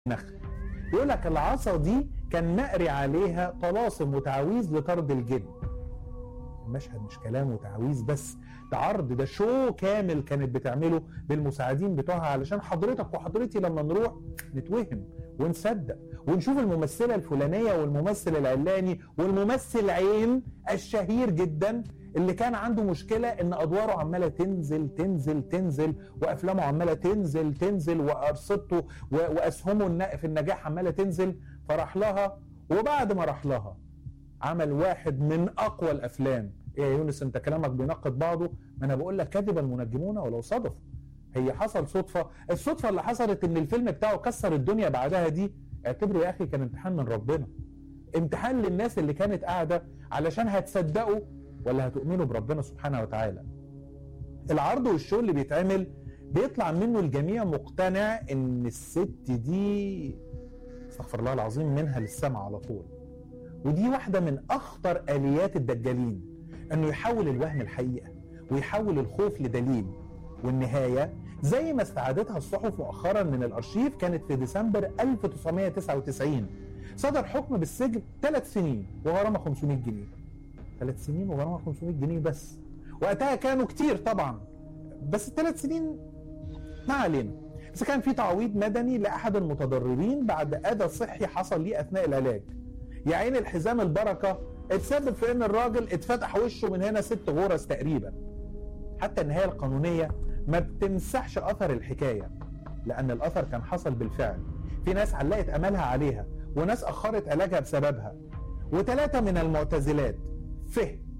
نخل يقول لك العصا دي كان مقري عليها طلاسم وتعاويذ لطرد الجن المشهد مش كلام وتعاويذ بس ده عرض ده شو كامل كانت بتعمله بالمساعدين بتوعها علشان حضرتك وحضرتي لما نروح نتوهم ونصدق ونشوف الممثله الفلانيه والممثل العلاني والممثل عين الشهير جدا اللي كان عنده مشكله ان ادواره عماله تنزل تنزل تنزل وافلامه عماله تنزل تنزل وارصدته واسهمه في النجاح عماله تنزل فراح لها وبعد ما راح لها عمل واحد من اقوى الافلام ايه يا يونس انت كلامك بينقض بعضه ما انا بقول لك كذب المنجمون ولو صدفوا هي حصل صدفه الصدفه اللي حصلت ان الفيلم بتاعه كسر الدنيا بعدها دي اعتبره يا اخي كان امتحان من ربنا امتحان للناس اللي كانت قاعده علشان هتصدقوا ولا هتؤمنوا بربنا سبحانه وتعالى العرض والشو اللي بيتعمل بيطلع منه الجميع مقتنع ان الست دي استغفر الله العظيم منها للسمع على طول ودي واحده من اخطر اليات الدجالين انه يحول الوهم الحقيقه ويحول الخوف لدليل والنهايه زي ما استعادتها الصحف مؤخرا من الارشيف كانت في ديسمبر 1999 صدر حكم بالسجن ثلاث سنين وغرامه 500 جنيه ثلاث سنين وغرامه 500 جنيه بس وقتها كانوا كتير طبعا بس الثلاث سنين ما علينا بس كان في تعويض مدني لاحد المتضررين بعد اذى صحي حصل ليه اثناء العلاج يا عين الحزام البركه اتسبب في ان الراجل اتفتح وشه من هنا ست غرز تقريبا حتى النهايه القانونيه ما بتمسحش اثر الحكايه لان الاثر كان حصل بالفعل في ناس علقت املها عليها وناس اخرت علاجها بسببها وثلاثه من المعتزلات ف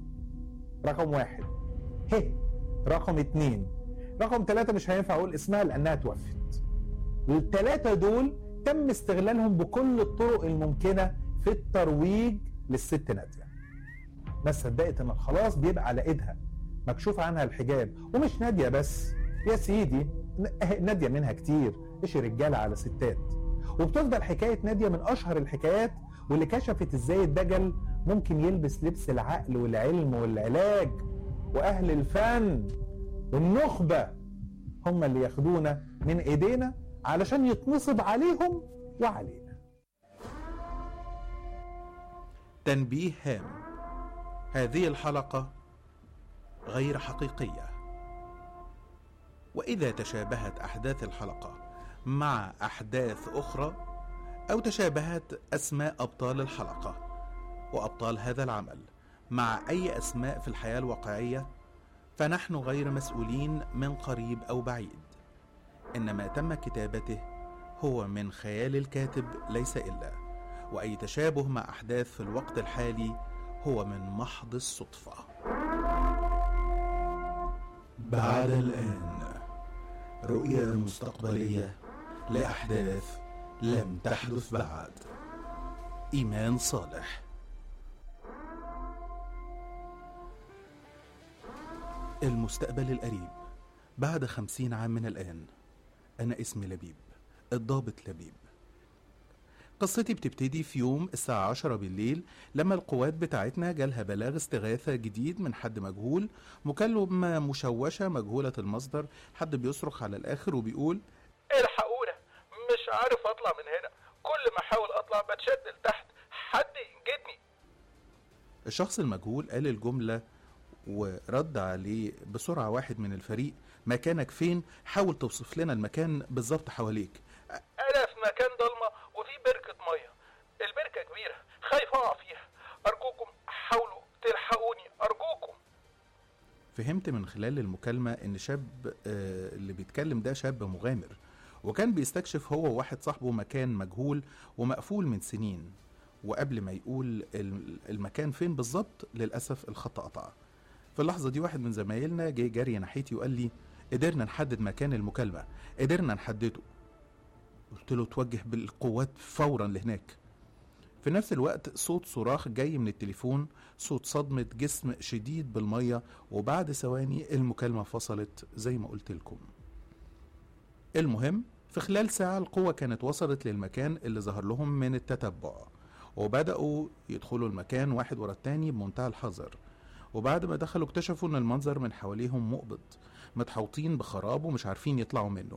رقم واحد ه رقم اتنين رقم ثلاثة مش هينفع اقول اسمها لانها توفت الثلاثة دول تم استغلالهم بكل الطرق الممكنة في الترويج للست نادية ناس صدقت ان خلاص بيبقى على ايدها مكشوف عنها الحجاب ومش نادية بس يا سيدي نادية منها كتير ايش رجالة على ستات وبتفضل حكاية نادية من اشهر الحكايات واللي كشفت ازاي الدجل ممكن يلبس لبس العقل والعلم والعلاج واهل الفن والنخبة هم اللي ياخدونا من ايدينا علشان يتنصب عليهم وعلينا تنبيه هام هذه الحلقة غير حقيقية وإذا تشابهت أحداث الحلقة مع أحداث أخرى أو تشابهت أسماء أبطال الحلقة وأبطال هذا العمل مع أي أسماء في الحياة الواقعية فنحن غير مسؤولين من قريب أو بعيد إن ما تم كتابته هو من خيال الكاتب ليس إلا وأي تشابه مع أحداث في الوقت الحالي هو من محض الصدفة بعد الآن رؤية مستقبلية لأحداث لم تحدث بعد إيمان صالح المستقبل القريب بعد خمسين عام من الآن أنا اسمي لبيب الضابط لبيب قصتي بتبتدي في يوم الساعة عشرة بالليل لما القوات بتاعتنا جالها بلاغ استغاثة جديد من حد مجهول مكالمة مشوشة مجهولة المصدر حد بيصرخ على الآخر وبيقول الحقونا مش عارف اطلع من هنا كل ما احاول اطلع بتشد لتحت حد ينجدني الشخص المجهول قال الجملة ورد عليه بسرعة واحد من الفريق مكانك فين حاول توصف لنا المكان بالظبط حواليك انا في مكان ضلمه وفي بركه ميه البركه كبيره خايف اقع فيها ارجوكم حاولوا تلحقوني ارجوكم فهمت من خلال المكالمة إن شاب آه، اللي بيتكلم ده شاب مغامر وكان بيستكشف هو وواحد صاحبه مكان مجهول ومقفول من سنين وقبل ما يقول الم- المكان فين بالظبط للأسف الخط قطع في اللحظة دي واحد من زمايلنا جه جري ناحيتي وقال لي قدرنا نحدد مكان المكالمة قدرنا نحدده قلت له توجه بالقوات فورا لهناك في نفس الوقت صوت صراخ جاي من التليفون صوت صدمة جسم شديد بالمية وبعد ثواني المكالمة فصلت زي ما قلت لكم المهم في خلال ساعة القوة كانت وصلت للمكان اللي ظهر لهم من التتبع وبدأوا يدخلوا المكان واحد ورا التاني بمنتهى الحذر وبعد ما دخلوا اكتشفوا ان المنظر من حواليهم مقبض متحوطين بخراب ومش عارفين يطلعوا منه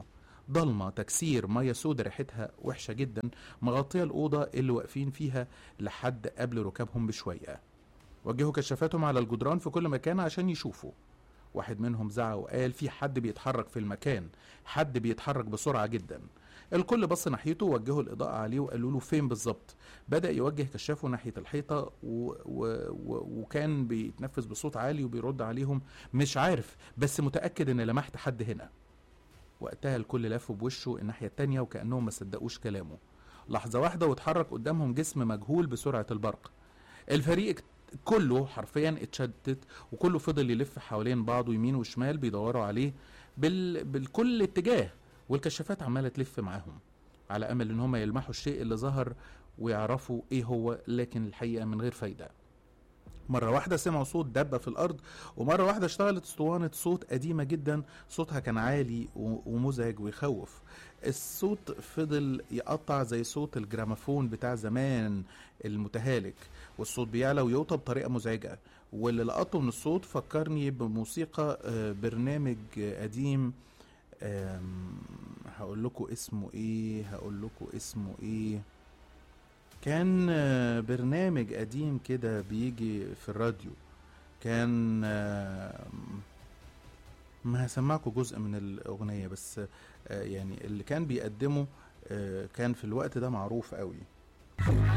ضلمة تكسير مية سودة ريحتها وحشة جدا مغطية الأوضة اللي واقفين فيها لحد قبل ركابهم بشوية وجهوا كشافاتهم على الجدران في كل مكان عشان يشوفوا واحد منهم زعق وقال في حد بيتحرك في المكان حد بيتحرك بسرعة جدا الكل بص ناحيته ووجهوا الإضاءة عليه وقالوا له فين بالظبط بدأ يوجه كشافه ناحية الحيطة و... و... و... وكان بيتنفس بصوت عالي وبيرد عليهم مش عارف بس متأكد إن لمحت حد هنا وقتها الكل لفوا بوشه الناحية التانية وكأنهم ما صدقوش كلامه لحظة واحدة واتحرك قدامهم جسم مجهول بسرعة البرق الفريق كله حرفيا اتشتت وكله فضل يلف حوالين بعضه يمين وشمال بيدوروا عليه بال... بالكل اتجاه والكشافات عماله تلف معاهم على امل ان هم يلمحوا الشيء اللي ظهر ويعرفوا ايه هو لكن الحقيقه من غير فايده مرة واحدة سمعوا صوت دبة في الأرض ومرة واحدة اشتغلت اسطوانة صوت قديمة جدا صوتها كان عالي و- ومزعج ويخوف الصوت فضل يقطع زي صوت الجراموفون بتاع زمان المتهالك والصوت بيعلى ويوطى بطريقة مزعجة واللي لقطه من الصوت فكرني بموسيقى آه، برنامج آه، قديم آم، هقول لكم اسمه ايه هقول لكم اسمه ايه كان آه، برنامج قديم كده بيجي في الراديو كان آم، ما هسمعكم جزء من الأغنية بس آه، يعني اللي كان بيقدمه آه، كان في الوقت ده معروف قوي